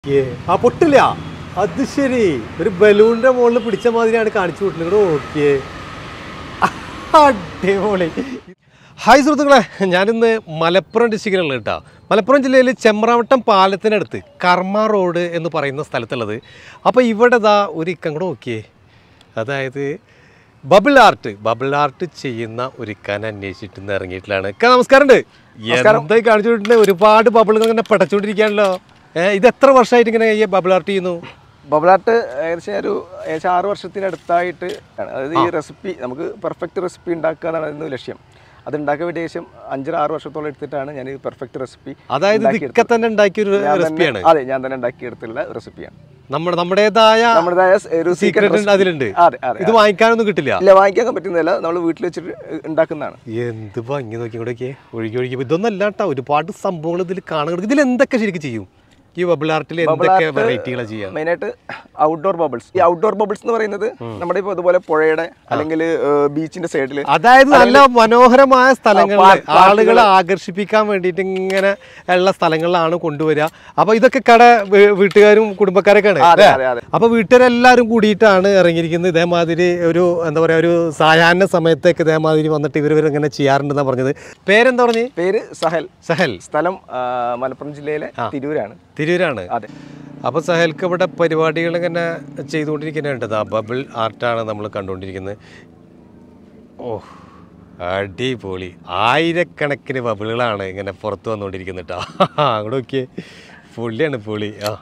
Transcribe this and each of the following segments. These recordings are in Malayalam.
ഏ, ആ പൊട്ടില്ല അത് ശരി ഒരു ബലൂണിന്റെ മുകളിൽ പിടിച്ച മാതിരിയാണ് കാണിച്ചു വിട്ടുന്നത് ഓക്കെ അടിപൊളി ഹായ് സുഹൃത്തുക്കളെ ഞാനിന്ന് മലപ്പുറം ഡിസ്ട്രിക്റ്റിലുള്ള കേട്ടോ മലപ്പുറം ജില്ലയിൽ ചെമ്പ്രാവട്ടം പാലത്തിനടുത്ത് കർമ്മ റോഡ് എന്ന് പറയുന്ന സ്ഥലത്തുള്ളത് അപ്പോൾ ഇവിടെ ദാ ഒരു ഇക്കം കൂടെ നോക്കിയേ അതായത് ബബിൾ ആർട്ട് ബബിൾ ആർട്ട് ചെയ്യുന്ന ഒരു ഇക്കാൻ അന്വേഷിച്ചിട്ട് ഇന്ന് ഇറങ്ങിയിട്ടില്ലാണ് ഇക്ക നമസ്കാരമുണ്ട് എന്തായി കാണിച്ചു വിട്ടിട്ടുണ്ട് ഒരുപാട് ബബിളുകൾ ഇങ്ങനെ പടച്ചുകൊണ്ടിരിക്കുകയാണല്ലോ ഏഹ് ഇത് എത്ര വർഷമായിട്ട് ഇങ്ങനെ ഈ ബബിൾ ആർട്ട് ചെയ്യുന്നു ബബിളാട്ട് ഏകദേശം ഒരു ഏകദേശം ആറ് വർഷത്തിനടുത്തായിട്ട് ആണ് അതായത് ഈ റെസിപ്പി നമുക്ക് പെർഫെക്റ്റ് റെസിപ്പി ഉണ്ടാക്കുക എന്നാണ് അതിന് ലക്ഷ്യം അത് ഉണ്ടാക്കാൻ വേണ്ടി ഏകദേശം അഞ്ചര ആറ് വർഷത്തോളം എടുത്തിട്ടാണ് ഞാൻ ഈ പെർഫെക്റ്റ് റെസിപ്പി അതായത് ഇത് ഇക്ക തന്നെ ഉണ്ടാക്കിയ ഒരു റെസിപ്പിയാണ് അതെ ഞാൻ തന്നെ ഉണ്ടാക്കിയെടുത്തുള്ള റെസിപ്പിയാണ് നമ്മുടെ നമ്മുടേതായ നമ്മുടേതായ ഒരു സീക്രട്ട് സീക്രട്ട് അതിലുണ്ട് അതെ അതെ ഇത് വാങ്ങിക്കാനൊന്നും കിട്ടില്ല ഇല്ല വാങ്ങിക്കാൻ പറ്റുന്നില്ല നമ്മൾ വീട്ടിൽ വെച്ചിട്ട് ഉണ്ടാക്കുന്നതാണ് എന്ത് ഭംഗി നോക്കി കൂടെയൊക്കെ ഒഴുകി ഒഴുകി ഇതൊന്നും അല്ല കേട്ടോ ഒരുപാട് സംഭവങ്ങൾ ഇതിൽ കാണുന്നത് ഇതിൽ എന്തൊക്കെ ശരിക്കും ചെയ്യും ഈ ബബിൾ ആർട്ടിൽ എന്തൊക്കെ വെറൈറ്റികളാണ് ചെയ്യാം മെയിനായിട്ട് ഔട്ട്ഡോർ ബബിൾസ് ഈ ഔട്ട്ഡോർ ബബിൾസ് എന്ന് പറയുന്നത് നമ്മുടെ ഇപ്പോൾ ഇതുപോലെ പുഴയുടെ അല്ലെങ്കിൽ ബീച്ചിന്റെ സൈഡിൽ അതായത് നല്ല മനോഹരമായ സ്ഥലങ്ങളിൽ പാ- ആളുകളെ ആകർഷിപ്പിക്കാൻ വേണ്ടിയിട്ട് ഇങ്ങനെ ഉള്ള സ്ഥലങ്ങളിലാണ് കൊണ്ടുവരിക അപ്പൊ ഇതൊക്കെ കട വീ- വീട്ടുകാരും കുടുംബക്കാരൊക്കെയാണ് അതെ അല്ലേ? അതെ അതെ അപ്പൊ വീട്ടുകാരെല്ലാവരും കൂടിയിട്ടാണ് ഇറങ്ങിയിരിക്കുന്നത് ഇതേമാതിരി ഒരു എന്താ പറയാ ഒരു സായാഹ്ന സമയത്തൊക്കെ ഇതേമാതിരി വന്നിട്ട് ഇവർ ഇങ്ങനെ ചെയ്യാറുണ്ടെന്നാണ് പറഞ്ഞത് പേരെന്താ പറഞ്ഞ് പേര് സഹൽ സഹൽ സ്ഥലം ആ, മലപ്പുറം ജില്ലയിലെ തിരൂരാണ് തിരൂരാണ് അതെ അപ്പൊ സഹൽക്ക് ഇവിടെ പരിപാടികൾ ഇങ്ങനെ ചെയ്തുകൊണ്ടിരിക്കുന്നുണ്ട് ആ ബബിൾ ആർട്ടാണ് നമ്മൾ കണ്ടുകൊണ്ടിരിക്കുന്നത് ഓ അടിപൊളി ആയിരക്കണക്കിന് ബബിളുകളാണ് ഇങ്ങനെ പുറത്ത് വന്നുകൊണ്ടിരിക്കുന്നത് കേട്ടോ അങ്ങോട്ട് നോക്കിയേ പൊളിയാണ് പൊളി ആ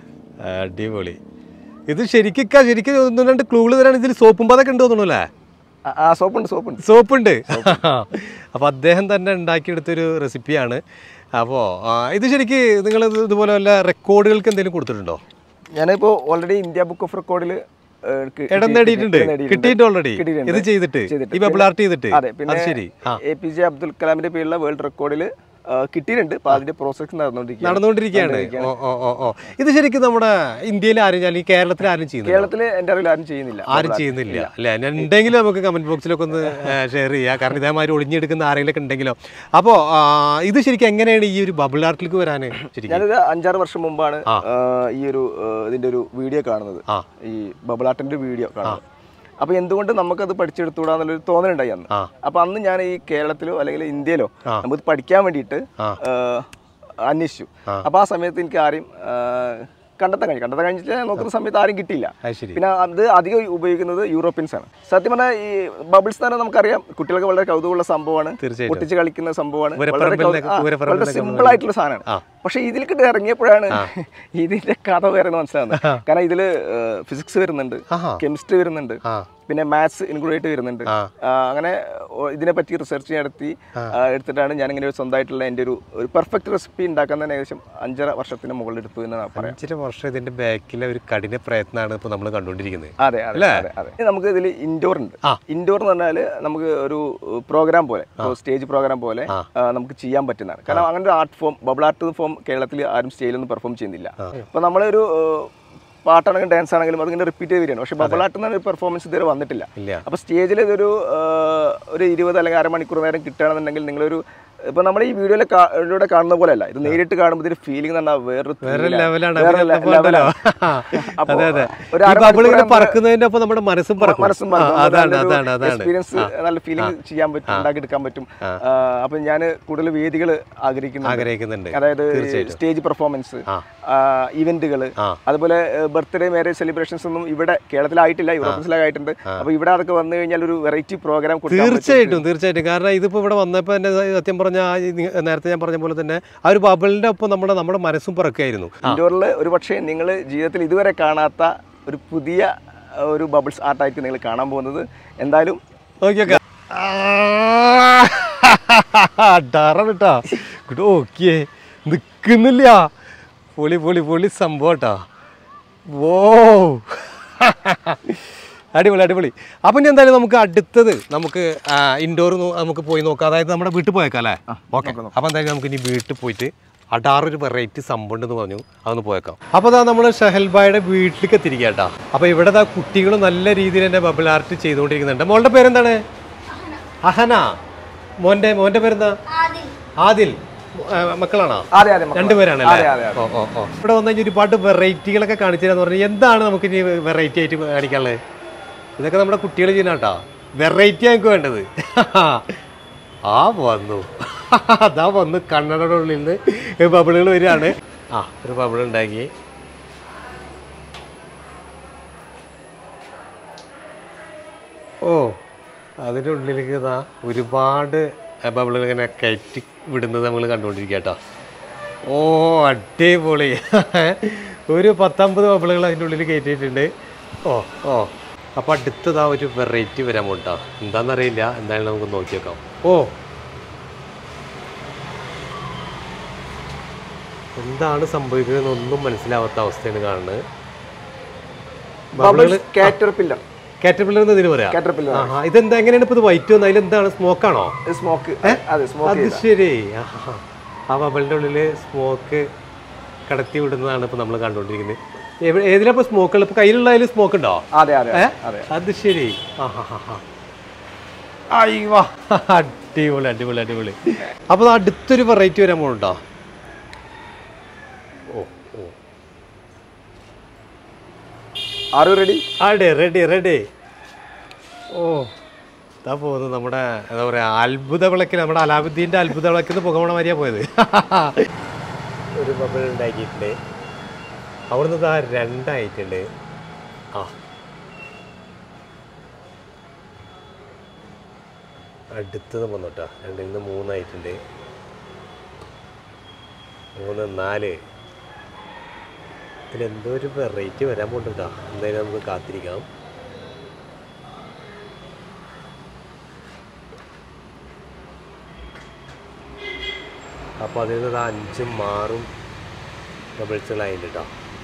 അടിപൊളി ഇത് ശരിക്കും ശരിക്കും ഒന്ന് രണ്ട് ക്ലൂകൾ തരാണ് ഇതിൽ സോപ്പും പതൊക്കെ ഉണ്ട് തോന്നുന്നു അല്ലേ ആ, ആ സോപ്പുണ്ട് സോപ്പുണ്ട് സോപ്പുണ്ട് അപ്പോൾ അദ്ദേഹം തന്നെ ഉണ്ടാക്കിയെടുത്തൊരു റെസിപ്പിയാണ് അപ്പോൾ ഇത് ശരിക്ക് നിങ്ങൾ ഇതുപോലെ വല്ല റെക്കോർഡുകൾക്ക് എന്തെങ്കിലും കൊടുത്തിട്ടുണ്ടോ ഞാനിപ്പോ ഓൾറെഡി ഇന്ത്യ ബുക്ക് ഓഫ് റെക്കോർഡിൽ ഇടം നേടിയിട്ടുണ്ട് കിട്ടിയിട്ട് ഓൾറെഡി കിട്ടിയിട്ടുണ്ട്. ഇത് ചെയ്തിട്ട് ചെയ്തിട്ട്. ഈ ബബിൾ ആർട്ട് ചെയ്തിട്ട് അതെ പിന്നെ അത് ശരി ആ എ പി ജെ അബ്ദുൽ കലാമിന്റെ പേരിലുള്ള വേൾഡ് റെക്കോർഡിൽ കിട്ടിയിട്ടുണ്ട് അപ്പൊ അതിന്റെ പ്രോസസ് നടന്നുകൊണ്ടിരിക്കുകയാണ് നടന്നുകൊണ്ടിരിക്കുകയാണ് ഓ ഓ ഓ ഓ ഇത് ശരിക്കും നമ്മുടെ ഇന്ത്യയിൽ ആരും അല്ലെങ്കിൽ കേരളത്തിൽ ആരും ചെയ്യുന്നില്ല കേരളത്തിൽ എന്റെ അറിവിൽ ആരും ചെയ്യുന്നില്ല ആരും ചെയ്യുന്നില്ല അല്ലേ ഞാൻ ഉണ്ടെങ്കിലും നമുക്ക് കമന്റ് ബോക്സിലൊക്കെ ഒന്ന് ഷെയർ ചെയ്യുക കാരണം ഇതേമാതിരി ഒളിഞ്ഞെടുക്കുന്ന ആരെങ്കിലും ഉണ്ടെങ്കിലോ അപ്പോൾ ഇത് ശരിക്കും എങ്ങനെയാണ് ഈ ഒരു ബബിൾ ആർട്ടിലേക്ക് വരാൻ ശരിക്കും ഞാനൊരു അഞ്ചാറ് വർഷം മുമ്പാണ് ആ. ആ, ഈ ഒരു ആ, ഇതിന്റെ ഒരു വീഡിയോ കാണുന്നത് ആ. ഈ ബബിളാട്ടിന്റെ വീഡിയോ കാണുന്നത് അപ്പൊ എന്തുകൊണ്ട് നമുക്കത് പഠിച്ചെടുത്തുകൂടാന്നുള്ളൊരു തോന്നലുണ്ടായി അന്ന് ആ. അപ്പൊ അന്ന് ഞാൻ ഈ കേരളത്തിലോ അല്ലെങ്കിൽ ഇന്ത്യയിലോ ആ. നമുക്ക് പഠിക്കാൻ വേണ്ടിയിട്ട് ആ. ആ, അന്വേഷിച്ചു അപ്പൊ ആ സമയത്ത് എനിക്ക് ആരെയും ആ, കണ്ടെത്താൻ കഴിഞ്ഞു കണ്ടെത്താൻ കഴിഞ്ഞിട്ട് ഞാൻ നോക്കുന്ന സമയത്ത് ആരും കിട്ടിയില്ല അത് ശരി പിന്നെ അത് അധികം ഉപയോഗിക്കുന്നത് യൂറോപ്യൻസ് ആണ് സത്യം പറഞ്ഞാൽ ഈ ബബിൾസ് തന്നെ നമുക്കറിയാം കുട്ടികൾക്ക് വളരെ കൗതുകമുള്ള സംഭവമാണ് തീർച്ചയായിട്ടും പൊട്ടിച്ച് കളിക്കുന്ന സംഭവമാണ് വളരെ പൂരപ്പറമ്പിലൊക്കെ- കൗ- ആ, പൂരപ്പറമ്പിലൊക്കെ വളരെ സിമ്പിൾ ആയിട്ടുള്ള സാധനമാണ് ആ. പക്ഷെ ഇതിലേക്ക് ഇറങ്ങിയപ്പോഴാണ് ഇതിന്റെ കഥ വേറെ മനസ്സിലാവുന്നത് കാരണം ഇതില് ഫിസിക്സ് വരുന്നുണ്ട് ആഹാ. കെമിസ്ട്രി വരുന്നുണ്ട് ആ പിന്നെ മാത്സ് ഇൻക്ലൂഡ് ആയിട്ട് വരുന്നുണ്ട് ആ. ആ, അങ്ങനെ ഓ- ഇതിനെപ്പറ്റി റിസർച്ച് നടത്തി ആ, എടുത്തിട്ടാണ് ഞാൻ ഇങ്ങനെ ഒരു സ്വന്തമായിട്ടുള്ള എൻ്റെ ഒരു ഒരു പെർഫെക്റ്റ് റെസിപ്പി ഉണ്ടാക്കാൻ തന്നെ ഏകദേശം അഞ്ചര വർഷത്തിന് മുകളിൽ എടുത്തു എന്ന് ഞാൻ പറയാം അഞ്ചര വർഷം ഇതിന്റെ ബാക്കിലെ ഒരു കഠിന പ്രയത്നമാണ് ഇപ്പൊ നമ്മൾ കണ്ടുകൊണ്ടിരിക്കുന്നത് അതെ അതെ അതെ അതെ ഇനി നമുക്ക് ഇതിൽ ഇൻഡോർ ഉണ്ട് ആ. ഇൻഡോർ എന്ന് പറഞ്ഞാൽ നമുക്ക് ഒരു പ്രോഗ്രാം പോലെ സ്റ്റേജ് പ്രോഗ്രാം പോലെ ആ. ആ, നമുക്ക് ചെയ്യാൻ പറ്റുന്നതാണ് കാരണം അങ്ങനെ ഒരു art form bubble art form കേരളത്തിൽ ആരും സ്റ്റേജിലൊന്നും പെർഫോം ചെയ്യുന്നില്ല അപ്പോൾ നമ്മളൊരു ഏഹ്, പാട്ടാണെങ്കിലും ഡാൻസ് ആണെങ്കിലും അതിങ്ങനെ റിപ്പീറ്റ് ചെയ്ത് വരികയാണ് പക്ഷേ ബബിൾ ആർട്ട് എന്നൊരു പെർഫോമൻസ് ഇതുവരെ വന്നിട്ടില്ല ഇല്ല അപ്പോൾ സ്റ്റേജിൽ ഇതൊരു ഏഹ്, ഒരു ഇരുപത് അല്ലെങ്കിൽ അരമണിക്കൂർ നേരം കിട്ടുകയാണെന്നുണ്ടെങ്കിൽ നിങ്ങളൊരു ഇപ്പൊ നമ്മൾ ഈ വീഡിയോയിലെ വീഡിയോയുടെ കാണുന്ന പോലെ അല്ല ഇത് നേരിട്ട് കാണുമ്പോൾ ഇതിന്റെ ഫീലിംഗ് എന്ന് പറഞ്ഞാൽ വേറൊരു വേറെ thrill ആണ്. ലെവലാണ് വേറെ അതിനകത്ത് ലെ- ഉണ്ടല്ലോ. ലെവലാണ്. അപ്പോ അതെ അതെ ഒരു ഈ അരമണിക്കൂർ ബബിൾ ഇങ്ങനെ നമുക്ക് പറക്കുന്നതിന്റെ ഒപ്പം നമ്മുടെ മനസ്സും പറക്കും മനസ്സും ആ, അതാണ് അതാണ് അതാണ് എക്സ്പീരിയൻസ് നല്ല ഫീലിംഗ് ചെയ്യാൻ പറ്റും ഉണ്ടാക്കിയെടുക്കാൻ പറ്റും അപ്പൊ ഞാൻ കൂടുതൽ വേദികൾ ആഗ്രഹിക്കുന്നു ആഗ്രഹിക്കുന്നുണ്ട് അതായത് തീർച്ചയായിട്ടും. സ്റ്റേജ് പെർഫോമൻസ് ആ. ഇവന്റുകൾ ആ. അതുപോലെ ബർത്ത്ഡേ മാരേജ് സെലിബ്രേഷൻസ് ഒന്നും ഇവിടെ കേരളത്തിലായിട്ടില്ല യൂറോപ്യൻസിലായിട്ടുണ്ട് അപ്പൊ ഇവിടെ അതൊക്കെ വന്നു കഴിഞ്ഞാൽ ഒരു വെറൈറ്റി പ്രോഗ്രാം തീർച്ചയായിട്ടും തീർച്ചയായിട്ടും കാരണം ഇതിപ്പോ ഇവിടെ വന്നപ്പോൾ എന്നെ സത്യം പറഞ്ഞ നേരത്തെ ഞാൻ പറഞ്ഞ പോലെ തന്നെ ആ ഒരു ബബിളിന്റെ ഒപ്പം നമ്മുടെ നമ്മുടെ മനസ്സും പറക്കുകയായിരുന്നു ഇൻഡോറിൽ ഒരു പക്ഷേ നിങ്ങൾ ജീവിതത്തിൽ ഇതുവരെ കാണാത്ത ഒരു പുതിയ ആ, ഒരു ബബിൾസ് ആർട്ടായിരിക്കും നിങ്ങൾ കാണാൻ പോകുന്നത് എന്തായാലും ഓക്കെ ഓക്കെ ഡറട്ടാ ഓക്കെ നിക്കുന്നില്ല പൊളി പൊളി പൊളി സംഭവം കേട്ടാ ഓ അടിപൊളി അടിപൊളി അപ്പം ഇനി എന്തായാലും നമുക്ക് അടുത്തത് നമുക്ക് ഇൻഡോർ നമുക്ക് പോയി നോക്കാം അതായത് നമ്മുടെ വീട്ടിൽ പോയേക്കാം അല്ലേ ഓക്കെ അപ്പം എന്തായാലും നമുക്ക് ഇനി വീട്ടിൽ പോയിട്ട് അടാറൊരു വെറൈറ്റി സംഭവം ഉണ്ടെന്ന് പറഞ്ഞു അതൊന്ന് പോയേക്കാം അപ്പോൾ അതാ നമ്മൾ ഷഹൽബായുടെ വീട്ടിലേക്ക് എത്തിരിക്കുക കേട്ടോ അപ്പോൾ ഇവിടെ ദാ കുട്ടികൾ നല്ല രീതിയിൽ തന്നെ ബബിൾ ആർട്ട് ചെയ്തുകൊണ്ടിരിക്കുന്നുണ്ട് മോളുടെ പേരെന്താണ് അഹന മോൻ്റെ മോൻ്റെ പേരെന്താ ആദിൽ ആ, മക്കളാണോ അതെ അതെ മക്കളാ. രണ്ടുപേരാണല്ലേ അതെ അതെ അതെ ഓ ഓ ഓ ഇവിടെ വന്നു കഴിഞ്ഞാൽ ഒരുപാട് വെറൈറ്റികളൊക്കെ കാണിച്ചു തരാന്ന് പറഞ്ഞാൽ എന്താണ് നമുക്ക് ഇനി വെറൈറ്റി ആയിട്ട് കാണിക്കാനുള്ളത് ഇതൊക്കെ നമ്മുടെ കുട്ടികൾ ചെയ്യുന്ന കേട്ടോ വെറൈറ്റി ഞങ്ങൾക്ക് വേണ്ടത് ആ വന്നു അതാ വന്നു കണ്ണടയുടെ ഉള്ളിൽ നിന്ന് ബബിളുകൾ വരികയാണ് ആ ഒരു ബബിൾ ഉണ്ടാക്കി ഓ അതിൻ്റെ ഉള്ളിലേക്ക് ഇതാ ഒരുപാട് ബബിളുകൾ ഇങ്ങനെ കയറ്റി വിടുന്നത് നമ്മൾ കണ്ടുകൊണ്ടിരിക്കുക കേട്ടോ ഓ അടിപൊളി ഒരു പത്തമ്പത് ബബിളുകൾ അതിൻ്റെ ഉള്ളിൽ കയറ്റിയിട്ടുണ്ട് ഓ ഓ അപ്പോൾ അടുത്തതാ ഒരു വെറൈറ്റി വരാൻ പോട്ടാ എന്താണെന്നറിയില്ല എന്തായാലും നമുക്ക് നോക്കി നോക്കാം ഓ എന്താണ് സംഭവിക്കുന്നത് ഒന്നും മനസ്സിലാവാത്ത അവസ്ഥയാണ് കാണുന്നത് ബബിൾസ് കാറ്റർപില്ലർ കാറ്റർപില്ലർ എന്ന് ഇതിന് പറയാം കാറ്റർപില്ലർ ആഹാ ഇതെന്താ എങ്ങനെയാണ് ഇപ്പോൾ ഇത് വൈറ്റ് വന്നത് അതിലെന്താണ് സ്മോക്കാണോ സ്മോക്ക് അതെ സ്മോക്ക് അത് ശരി ആഹാ. ആ ബബിളിൻ്റെ ഉള്ളിൽ സ്മോക്ക് കടത്തി വിടുന്നതാണ് ഇപ്പോൾ നമ്മൾ കണ്ടുകൊണ്ടിരിക്കുന്നത് എവിടെ ഏതിലാ ഇപ്പോൾ സ്മോക്കുകൾ ഇപ്പോൾ കയ്യിലുള്ള അതിൽ സ്മോക്ക് ഉണ്ടോ അതെ അതെ അതെ അത് ശരി അയ്യോ അടിപൊളി അടിപൊളി അടിപൊളി അപ്പോൾ അത് അടുത്തൊരു വെറൈറ്റി വരാൻ പോകുന്നുണ്ടോ ഓ ഓ ആർ യു റെഡി അതെ റെഡി റെഡി ഓ ഇതാ പോകുന്നത് നമ്മുടെ എന്താ പറയുക അത്ഭുത വിളക്കിൽ നമ്മുടെ അലാബുദ്ദീൻ്റെ അത്ഭുത വിളക്കിൽ നിന്ന് പുകമണ മാതിരിയാ പോയത് ഒരു ബബിൾ ഉണ്ടാക്കിയിട്ടുണ്ട് അവിടുന്ന് ഇതാ രണ്ടായിട്ടുണ്ട് ആ അടുത്തത് വന്നോട്ടാ രണ്ടിൽ നിന്ന് മൂന്നായിട്ടുണ്ട് മൂന്ന് നാല് ഇതിലെന്തോ ഒരു വെറൈറ്റി വരാൻ പോകുന്നുണ്ടാ എന്തായാലും നമുക്ക് കാത്തിരിക്കാം അപ്പോൾ അതിൽ നിന്ന് അഞ്ചും ആറും ബബിൾസുകളായിട്ടുണ്ട് കേട്ടോ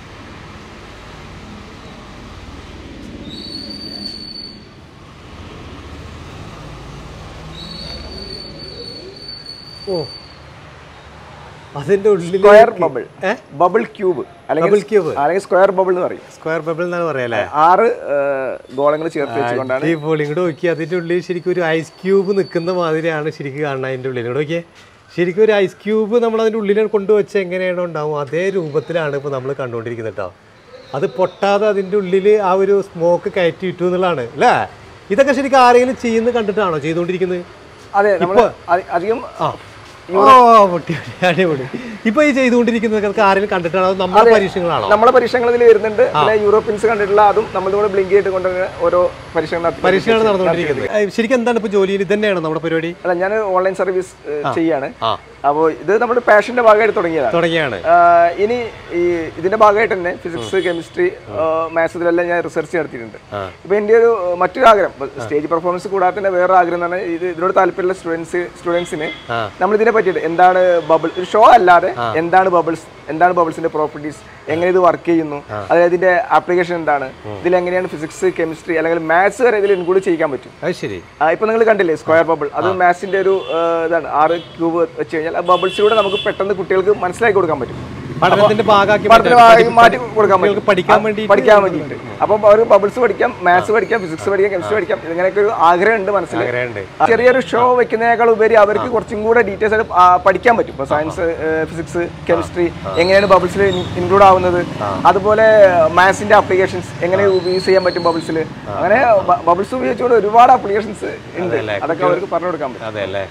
ഓ അതിൻ്റെ ഉള്ളിൽ സ്ക്വയർ ബബിൾ ഏ? ബബിൾ ക്യൂബ് അല്ലെങ്കിൽ ബബിൾ ക്യൂബ് അല്ലെങ്കിൽ സ്ക്വയർ ബബിൾ എന്ന് പറയും സ്ക്വയർ ബബിൾ എന്നാണ് പറയാല്ലേ ആറ് ഗോളങ്ങൾ ചേർത്ത് വെച്ചുകൊണ്ടാണ് അടിപൊളി ഇങ്ങോട്ട് നോക്കി അതിൻ്റെ ഉള്ളിൽ ശരിക്കും ഒരു ഐസ് ക്യൂബ് നിൽക്കുന്ന മാതിരിയാണ് ശരിക്കും കാണുന്നത് അതിൻ്റെ ഉള്ളിൽ ഇങ്ങോട്ട് നോക്കിയേ ശരിക്കും ഒരു ഐസ് ക്യൂബ് നമ്മൾ അതിൻ്റെ ഉള്ളിൽ കൊണ്ടുവച്ച് എങ്ങനെയാണോ ഉണ്ടാവും അതേ രൂപത്തിലാണ് ഇപ്പോൾ നമ്മൾ കണ്ടുകൊണ്ടിരിക്കുന്നത് കേട്ടോ അത് പൊട്ടാതെ അതിൻ്റെ ഉള്ളിൽ ആ ഒരു സ്മോക്ക് കയറ്റി ഇട്ടു എന്നുള്ളതാണ് അല്ലേ ഇതൊക്കെ ശരിക്കും ആരെങ്കിലും ചെയ്യുന്നത് കണ്ടിട്ടാണോ ചെയ്തുകൊണ്ടിരിക്കുന്നത് അതെ നമ്മൾ അധികം ആ ഓ പൊട്ടി പൊട്ടി അടിപൊളി ഇപ്പൊ ഈ ചെയ്തുകൊണ്ടിരിക്കുന്നതൊക്കെ ആരെങ്കിലും കണ്ടിട്ടാണോ അത് നമ്മുടെ പരീക്ഷണങ്ങളാണോ നമ്മളെ പരീക്ഷണങ്ങൾ ഇതിൽ വരുന്നുണ്ട് പിന്നെ യൂറോപ്യൻസ് കണ്ടിട്ടുള്ള അതും നമ്മളിവിടെ ബ്ലിങ്ക് ചെയ്തിട്ട് കൊണ്ടുവരുന്ന ഓരോ പരീക്ഷണം നടത്തി പരീക്ഷണമാണ് നടന്നുകൊണ്ടിരിക്കുന്നത് ഏ, ശരിക്കും എന്താണ് ഇപ്പൊ ജോലിയിൽ ഇത് തന്നെയാണോ നമ്മുടെ പരിപാടി അല്ല ഞാൻ ഓൺലൈൻ സർവീസ് ചെയ്യാണ് ആ അപ്പോൾ ഇത് നമ്മുടെ പാഷന്റെ ഭാഗമായിട്ട് തുടങ്ങിയതാണ് തുടങ്ങിയാണ് ആഹ് ഇനി ഈ ഇതിന്റെ ഭാഗമായിട്ട് തന്നെ ഫിസിക്സ് കെമിസ്ട്രി മാത്സ് ഇതിലെല്ലാം ഞാൻ റിസർച്ച് നടത്തിയിട്ടുണ്ട് ആ. ഇപ്പൊ എൻ്റെ ഒരു മറ്റൊരു ആഗ്രഹം സ്റ്റേജ് പെർഫോമൻസ് കൂടാതെ തന്നെ വേറെ ആഗ്രഹം എന്ന് പറഞ്ഞാൽ ഇത് ഇതിനോട് താല്പര്യമുള്ള സ്റ്റുഡൻസ് സ്റ്റുഡൻസിന് ആ. നമ്മൾ ഇതിനെ പറ്റിയിട്ട് എന്താണ് ബബിൾ ഒരു ഷോ അല്ലാതെ എന്താണ് ബബിൾസ് എന്താണ് ബബിൾസിന്റെ പ്രോപ്പർട്ടീസ് എങ്ങനെ ഇത് വർക്ക് ചെയ്യുന്നു അതായത് ഇതിന്റെ ആപ്ലിക്കേഷൻ എന്താണ് ഇതിൽ എങ്ങനെയാണ് ഫിസിക്സ് കെമിസ്ട്രി അല്ലെങ്കിൽ മാത്സ് വരെ ഇതിൽ ഇൻക്ലൂഡ് ചെയ്യാൻ പറ്റും അത് ശരി ആ, ഇപ്പൊ നിങ്ങൾ കണ്ടില്ലേ സ്ക്വയർ ബബിൾ അത് മാത്സിന്റെ ഒരു ആ, ഇതാണ് ആറ് ക്യൂബ് വെച്ച് കഴിഞ്ഞാൽ ആ ബബിൾസിലൂടെ നമുക്ക് പെട്ടെന്ന് കുട്ടികൾക്ക് മനസ്സിലാക്കി കൊടുക്കാൻ പറ്റും പഠനത്തിന്റെ ഭാഗമാക്കി പഠനത്തിന് ഭാഗമായി മാറ്റി കൊടുക്കാൻ പറ്റും കുട്ടികൾക്ക് പഠിക്കാൻ ആ, വേണ്ടി പഠിക്കാൻ വേണ്ടിയിട്ട് അപ്പം അവർക്ക് ബബിൾസ് പഠിക്കാം മാത്സ് പഠിക്കാം ഫിസിക്സ് പഠിക്കാം കെമിസ്ട്രി പഠിക്കാം ഇങ്ങനെയൊക്കെ ഒരു ആഗ്രഹം ഉണ്ട് മനസ്സിൽ ആഗ്രഹമുണ്ട് ചെറിയൊരു ഷോ വെക്കുന്നതിനേക്കാൾ ഉപരി അവർക്ക് കുറച്ചും കൂടെ ഡീറ്റെയിൽസ് ആയിട്ട് ആ, പഠിക്കാൻ പറ്റും ഇപ്പൊ സയൻസ് ഫിസിക്സ് കെമിസ്ട്രി എങ്ങനെയാണ് ബബിൾസിൽ ഇൻക്ലൂഡ് ആവുന്നത് അതുപോലെ മാത്സിന്റെ ആപ്ലിക്കേഷൻസ് എങ്ങനെ യൂസ് ചെയ്യാൻ പറ്റും ബബിൾസിൽ അങ്ങനെ ബബിൾസ് ഉപയോഗിച്ചുകൊണ്ട് ഒരുപാട് ആപ്ലിക്കേഷൻസ് ഉണ്ട് അതെല്ലേ? അതൊക്കെ അവർക്ക് പറഞ്ഞു കൊടുക്കാൻ പറ്റും അതെ അല്ലേ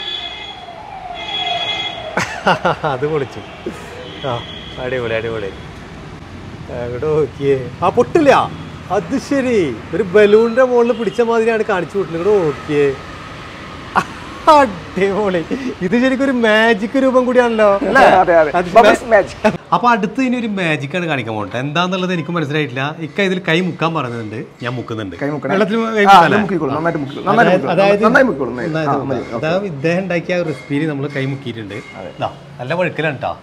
അത് പൊളിച്ചു ആ അടിപൊളി അടിപൊളി അവിടെ നോക്കിയേ ആ പൊട്ടില്ല അത് ശരി ഒരു ബലൂണിന്റെ മുകളിൽ പിടിച്ച മാതിരിയാണ് കാണിച്ചു വിട്ടുന്നത് ഇവിടെ നോക്കിയേ അടിപൊളി ഇത് ശരിക്കും ഒരു മാജിക് രൂപം കൂടിയാണല്ലോ അല്ലേ അതെ അതെ അത് ബബിൾസ് മാജിക് അപ്പൊ അടുത്ത് ഇനി ഒരു മാജിക് ആണ് കാണിക്കാൻ പോകട്ടെ എന്താന്നുള്ളത് എനിക്ക് മനസ്സിലായിട്ടില്ല ഇക്ക ഇതിൽ കൈ മുക്കാൻ പറഞ്ഞിട്ടുണ്ട് ഞാൻ മുക്കുന്നുണ്ട് കൈ മുക്കണേ. വെള്ളത്തിൽ കൈ ആ, മുക്കാല്ലേ? മുക്കിക്കോളൂ, നന്നായിട്ട് മുക്കിക്കോളൂ, നന്നായിട്ട് അതായത് മുക്കിക്കോളൂ, അതായത് നന്നായി മുക്കിക്കോളൂ, നന്നായി. നന്നായിട്ട് ആ, മതി, മുക്കാം. അതായത് ഇദ്ദേഹം ഉണ്ടാക്കിയ റെസിപ്പിയിൽ നമ്മൾ കൈ മുക്കിയിട്ടുണ്ട് ദാ, നല്ല വഴുക്കലാണ് കേട്ടോ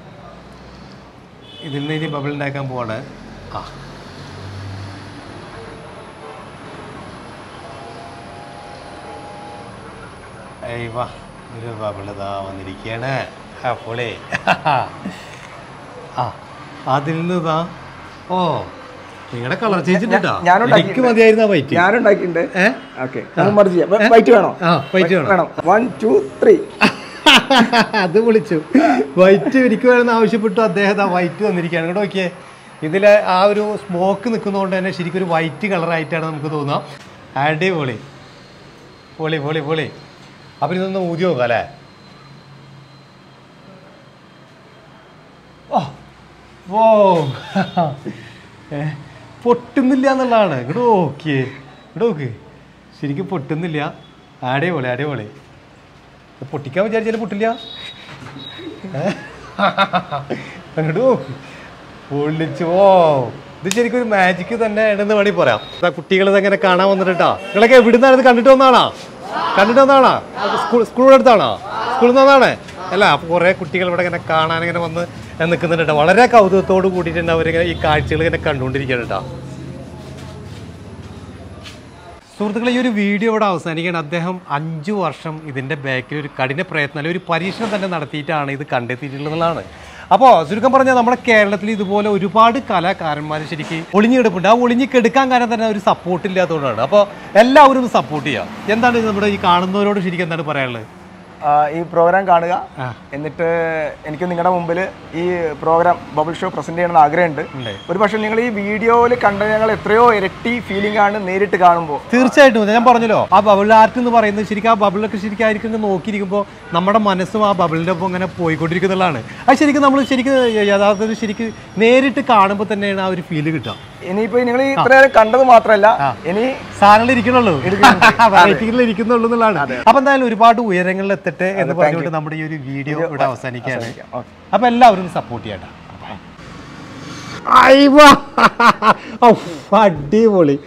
ഇതിൽ നിന്ന് ഇനി ബബിൾ ഉണ്ടാക്കാൻ പോവാണ് ആ ഏയ് വാ ഒരു ബബിൾ ഇതാ വന്നിരിക്കുകയാണ് ആ പൊളി ആ അതിൽ നിന്ന് ഇതാ ഓ നിങ്ങളുടെ കളർ ചേഞ്ച് ഉണ്ട് കേട്ടോ ഞാനുണ്ടാക്കി- എനിക്ക് മതിയായിരുന്നു ആ വൈറ്റ് ഞാനുണ്ടാക്കിയിട്ടുണ്ട് ഏ ഓക്കെ മർജി ചെയ്യാം വൈറ്റ് വേണോ ആ വൈറ്റ് വേണം വേണം വൺ ടു ത്രീ അത് വിളിച്ചു വൈറ്റ് ഇരിക്കുവാണെന്ന് ആവശ്യപ്പെട്ടു അദ്ദേഹം ആ വൈറ്റ് തന്നിരിക്കുകയാണ് കേട്ടോ നോക്കിയേ ഇതിൽ ആ ഒരു സ്മോക്ക് നിൽക്കുന്നതുകൊണ്ട് തന്നെ ശരിക്കും ഒരു വൈറ്റ് കളറായിട്ടാണ് നമുക്ക് തോന്നുക അടിപൊളി പൊളി പൊളി പൊളി അപ്പം ഇതൊന്ന് ഊതി നോക്കാം അല്ലേ ഓ ഓ ഏ, പൊട്ടുന്നില്ല എന്നുള്ളതാണ് ഇങ്ങോട്ട് നോക്കിയേ ഇങ്ങോട്ട് നോക്ക് ശരിക്കും പൊട്ടുന്നില്ല അടിപൊളി അടിപൊളി ഇത് പൊട്ടിക്കാൻ വിചാരിച്ചാലും പൊട്ടില്ല ഏ? അങ്ങോട്ട് നോക്ക് പൊള്ളിച്ചു ഓ ഇത് ശരിക്കും ഒരു മാജിക് തന്നെ ആണെന്ന് വേണമെങ്കിൽ പറയാം കുട്ടികൾ ഇതെങ്ങനെ കാണാൻ വന്നിട്ടാ നിങ്ങളൊക്കെ എവിടുന്നാണ് ഇത് കണ്ടിട്ട് വന്നാണോ കണ്ടിട്ട് വന്നാണോ സ്കൂൾ സ്കൂളിൻ്റെ അടുത്താണോ സ്കൂളിൽ നിന്ന് വന്നാണേ അല്ല അപ്പോൾ കുറേ കുട്ടികൾ ഇവിടെ ഇങ്ങനെ കാണാൻ ഇങ്ങനെ വന്ന് നിൽക്കുന്നുണ്ട് കേട്ടോ വളരെ കൗതുകത്തോട് കൂടിയിട്ടുണ്ട് അവരിങ്ങനെ ഈ കാഴ്ചകൾ ഇങ്ങനെ കണ്ടുകൊണ്ടിരിക്കുകയാണ് കേട്ടോ സുഹൃത്തുക്കളെ ഈ ഒരു വീഡിയോ ഇവിടെ അവസാനിക്കുകയാണ് അദ്ദേഹം അഞ്ചു വർഷം ഇതിൻ്റെ ബാക്കിൽ ഒരു കഠിന പ്രയത്നം അല്ലെങ്കിൽ ഒരു പരീക്ഷണം തന്നെ നടത്തിയിട്ടാണ് ഇത് കണ്ടെത്തിയിട്ടുള്ളതാണ് അപ്പോൾ ചുരുക്കം പറഞ്ഞാൽ നമ്മുടെ കേരളത്തിൽ ഇതുപോലെ ഒരുപാട് കലാകാരന്മാർ ശരിക്കും ഒളിഞ്ഞെടുപ്പുണ്ട് ആ ഒളിഞ്ഞെടുക്കാൻ കാരണം തന്നെ ഒരു സപ്പോർട്ട് ഇല്ലാത്തതുകൊണ്ടാണ് അപ്പോൾ എല്ലാവരും ഒന്ന് സപ്പോർട്ട് ചെയ്യുക എന്താണ് ഇത് നമ്മുടെ ഈ കാണുന്നവരോട് ശരിക്കും എന്താണ് പറയാനുള്ളത് ആ, ഈ പ്രോഗ്രാം കാണുക ആ. എന്നിട്ട് എനിക്ക് നിങ്ങളുടെ മുമ്പിൽ ഈ പ്രോഗ്രാം ബബിൾ ഷോ പ്രസന്റ് ചെയ്യണമെന്ന് ആഗ്രഹമുണ്ട് ഉണ്ട്. ഒരു പക്ഷേ നിങ്ങൾ ഈ വീഡിയോയിൽ കണ്ട ഞങ്ങൾ എത്രയോ ഇരട്ടി ഫീലിംഗ് ആണ് നേരിട്ട് കാണുമ്പോൾ തീർച്ചയായിട്ടും ഞാൻ പറഞ്ഞല്ലോ ആ ബബിൾ ആർട്ട് എന്ന് പറയുന്നത് ശരിക്കും ആ ബബിളൊക്കെ ശരിക്കും ആയിരിക്കും ഇങ്ങനെ നോക്കിയിരിക്കുമ്പോൾ നമ്മുടെ മനസ്സും ആ ബബിളിൻ്റെ ഒപ്പം ഇങ്ങനെ പോയിക്കൊണ്ടിരിക്കുന്നതാണ് അത് ശരിക്കും നമ്മൾ ശരിക്കും യഥാർത്ഥത്തിൽ ശരിക്കും നേരിട്ട് കാണുമ്പോൾ തന്നെയാണ് ആ ഒരു ഫീല് കിട്ടുക ഇനിയിപ്പോ നിങ്ങൾ ഇത്ര നേരം കണ്ടത് മാത്രമല്ല ഇനി സാധനങ്ങൾ ഇരിക്കണുള്ളൂ വെറൈറ്റികളിൽ ഇരിക്കുന്നുള്ളൂ എന്നുള്ളതാണ് അപ്പൊ എന്തായാലും ഒരുപാട് ഉയരങ്ങളിൽ എത്തട്ടെ എന്ന് പറഞ്ഞുകൊണ്ട് നമ്മുടെ ഈ ഒരു വീഡിയോ ഇവിടെ അവസാനിക്കുകയാണ് ഓക്കെ അപ്പൊ എല്ലാവരും സപ്പോർട്ട് ചെയ്യട്ടെ അടിപൊളി